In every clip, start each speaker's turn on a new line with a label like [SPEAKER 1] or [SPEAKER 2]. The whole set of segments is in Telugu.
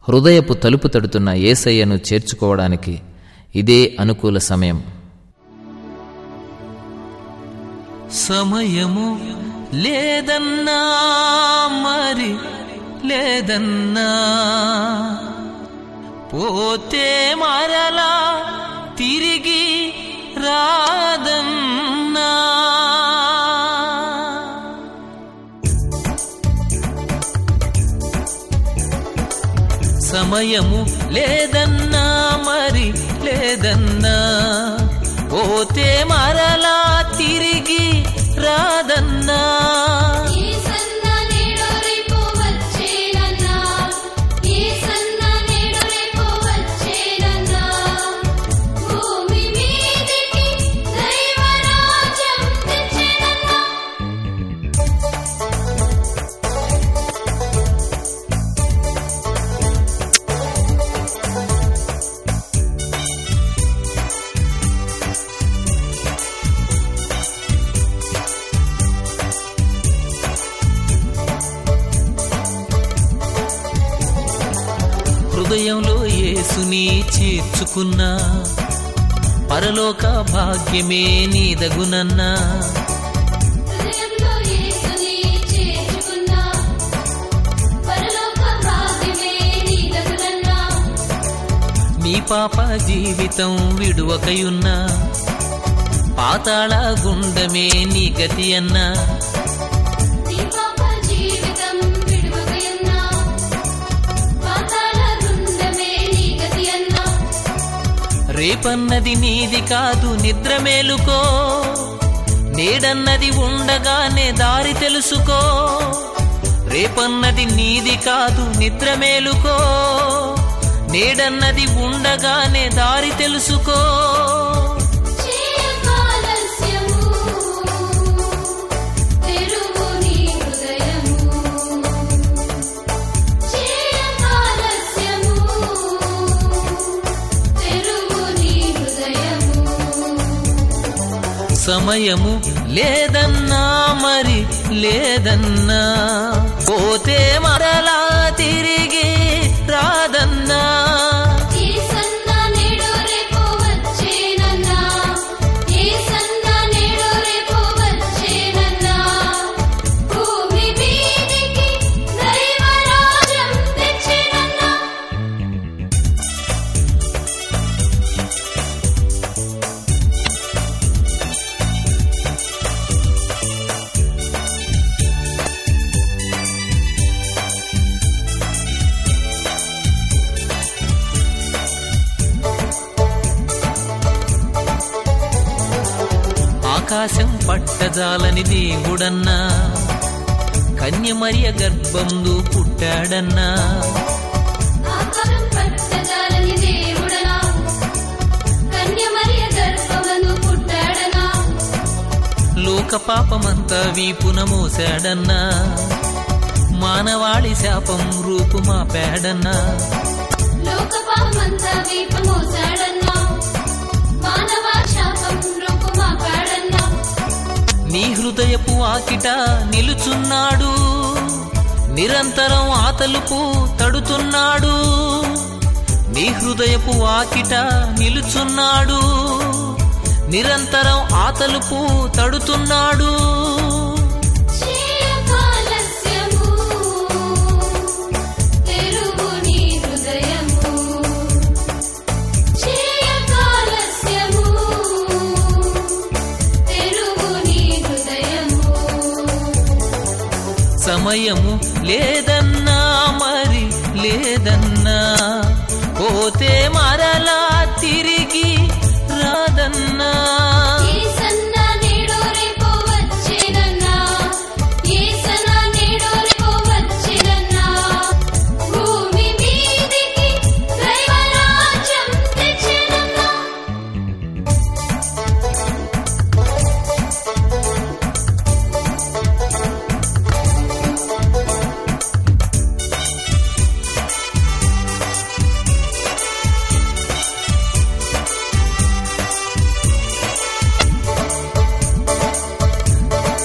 [SPEAKER 1] హృదయపు తలుపు తడుతున్న ఏసయ్యను చేర్చుకోవడానికి ఇదే అనుకూల సమయం
[SPEAKER 2] సమయము లేదన్నా మరి లేదన్నా పోతే మరలా తిరిగి రాదన్నా సమయము లేదన్నా మరి లేదన్నా పోతే మరలా తిరిగి రాదన్నా
[SPEAKER 3] ఈ సన్న నేడు రేపు వచ్చేనన్నా ఈ సన్న నేడు రేపు వచ్చేనన్నా భూమి మీదికి దైవరాజ్యం తెచ్చేనన్నా
[SPEAKER 2] హృదయంలో యేసుని చేర్చుకున్నా పరలోక భాగ్యమే నీదగునన్నా
[SPEAKER 3] హృదయంలో యేసుని చేర్చుకున్నా పరలోక భాగ్యమే నీదగునన్నా
[SPEAKER 2] నీ పాప జీవితం విడువకయున్నా పాతాళ గుండమే నీ గతి అన్నా
[SPEAKER 3] నీ పాప జీవితం విడువకయున్నా పాతాళ రుండమే నీ గతి అన్నా
[SPEAKER 2] రేపన్నది నీది కాదు నిద్ర మేలుకో నేడన్నది ఉండగానే దారి తెలుసుకో రేపన్నది నీది కాదు నిద్ర మేలుకో నేడన్నది ఉండగానే దారి తెలుసుకో
[SPEAKER 3] చేయకాలస్యము తెరువు నీ హృదయము చేయకాలస్యము తెరువు నీ హృదయము
[SPEAKER 2] సమయము లేదన్నా మరి లేదన్నా పోతే మరలా తిరిగి రాదన్నా
[SPEAKER 3] ఈ సన్న నేడు రేపు వచ్చేనన్నా ఈ సన్న నేడు రేపు వచ్చేనన్నా భూమి మీదికి దైవరాజ్యం తెచ్చేనన్నా
[SPEAKER 2] ఆకాశం పట్టజాలని దేవుడన్నా కన్యమర్య గర్భందు పుట్టాడన్నా
[SPEAKER 3] ఆకాశం పట్టజాలని దేవుడనా కన్యమరియ గర్భమను పుట్టాడనా
[SPEAKER 2] లోక పాపమంతా వీపున మోసాడన్నా మానవాళి శాపం రూపుమాపాడన్నా
[SPEAKER 3] లోకపాపమంతా వీపమోసాడన్నా మానవ శాపం రూపుమాపాడన్నా
[SPEAKER 2] నీ హృదయపు ఆకిట నిలుచున్నాడు నిరంతరం ఆ తలుపు తడుతున్నాడు నీ హృదయపు ఆకిట నిలుచున్నాడు నిరంతరం ఆ తలుపు తడుతున్నాడు
[SPEAKER 3] చేయకాలస్యము తెరువు నీ హృదయము చేయకాలస్యము తెరువు నీ హృదయము
[SPEAKER 2] సమయము లేదన్నా మరి లేదన్నా పోతే మరలా తిరిగి రాదన్నా
[SPEAKER 3] ఈ సన్న నేడు రేపు వచ్చేనన్నా ఈ సన్న నేడు రేపు వచ్చేనన్నా భూమి మీదికి దైవరాజ్యం తెచ్చేనన్నా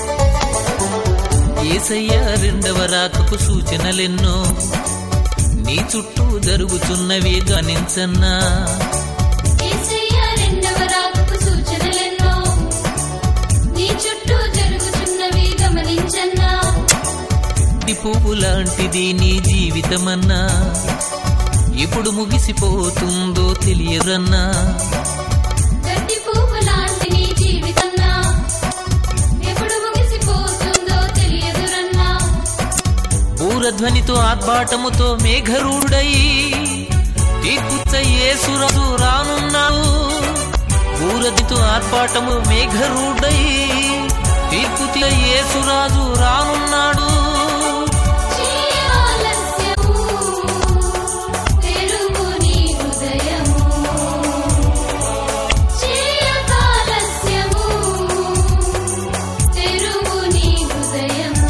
[SPEAKER 2] ఏసయ్య రెండవ రాకకు సూచనలెన్నో నీ చుట్టూ జరుగుతున్నవి గణించన్నా
[SPEAKER 3] యేసయ్య రెండవ రాకపు సూచనలెన్నో నీ చుట్టూ జరుగుతున్నవి గమనించన్నా
[SPEAKER 2] ఈ పువ్వు లాంటిది నీ జీవితమన్నా ఎప్పుడు ముగిసిపోతుందో తెలియదన్నా
[SPEAKER 3] గడ్డి పువ్వు లాంటి నీ జీవితన్నా ఎప్పుడు ముగిసిపోతుందో తెలియదురన్నా
[SPEAKER 2] పూరధ్వనితో ఆర్భాటముతో మేఘరూడై తీర్పుచ్చయేసురదు రానున్నావు పూరధితో ఆర్భాటము మేఘరూడై తీర్పుతి యేసురాజు రానున్నాడు
[SPEAKER 3] ఆలస్యము తెరువు నీ హృదయము చేయకాలస్యము తెరువు నీ హృదయము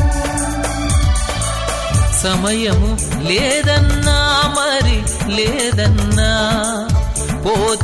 [SPEAKER 2] సమయము లేదన్నా మరి లేదన్నా పోతే